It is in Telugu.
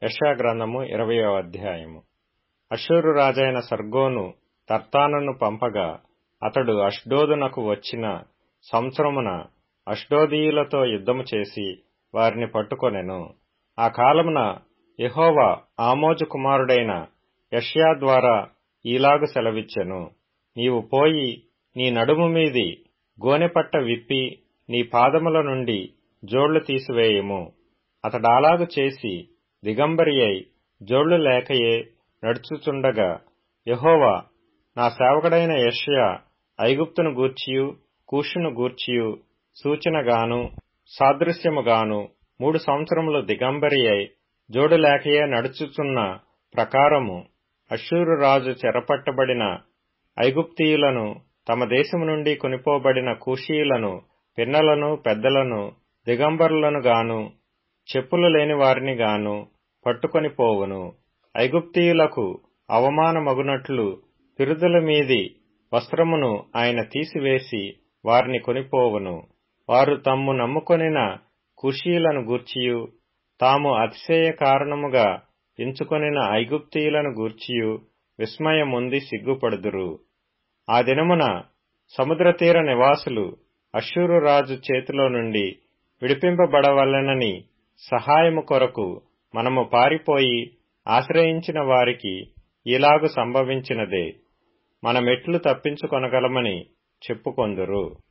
యశాగ్రంథము ఇరవయో అధ్యాయము అషూరు రాజైన సర్గోను తర్తానును పంపగా అతడు అష్డోదునకు వచ్చిన సంవత్సరమున అష్డోదీయులతో యుద్ధము చేసి వారిని పట్టుకొనెను ఆ కాలమున యెహోవా ఆమోజు కుమారుడైన యష్యా ద్వారా ఈలాగు సెలవిచ్చెను నీవు పోయి నీ నడుము మీది గోనెపట్ట విప్పి నీ పాదముల నుండి జోళ్లు తీసివేయుము అతడాలాగు చేసి దిగంబరి అయి జోళ్లు లేకయే నడుచుచుండగా యెహోవా నా సేవకుడైన యెషయా ఐగుప్తును గూర్చియు కూషును గూర్చియు సూచనగాను సాదృశ్యముగాను మూడు సంవత్సరములు దిగంబరి అయి జోడు లేకయే నడుచుచున్న ప్రకారము అషూరు రాజు చెరపట్టబడిన ఐగుప్తీయులను తమ దేశము నుండి కొనిపోబడిన కూషీయులను పిన్నలను పెద్దలను దిగంబరులను గాను చెప్పులు లేని వారిని గాను పట్టుకొని పోవును ఐగుప్తీయులకు అవమానమగునట్లు పిరుదుల మీది వస్త్రమును ఆయన తీసివేసి వారిని కొనిపోవును వారు తమ్ము నమ్ముకొనిన కుషీలను గూర్చియు తాము అతిశయ కారణముగా ఎంచుకొనిన ఐగుప్తీయులను గూర్చియు విస్మయముంది సిగ్గుపడుదురు ఆ దినమున సముద్ర తీర నివాసులు అషూరు రాజు చేతిలో నుండి విడిపింపబడవలెనని సహాయము కొరకు మనము పారిపోయి ఆశ్రయించిన వారికి ఇలాగు సంభవించినదే మనమెట్లు తప్పించుకొనగలమని చెప్పుకొందురు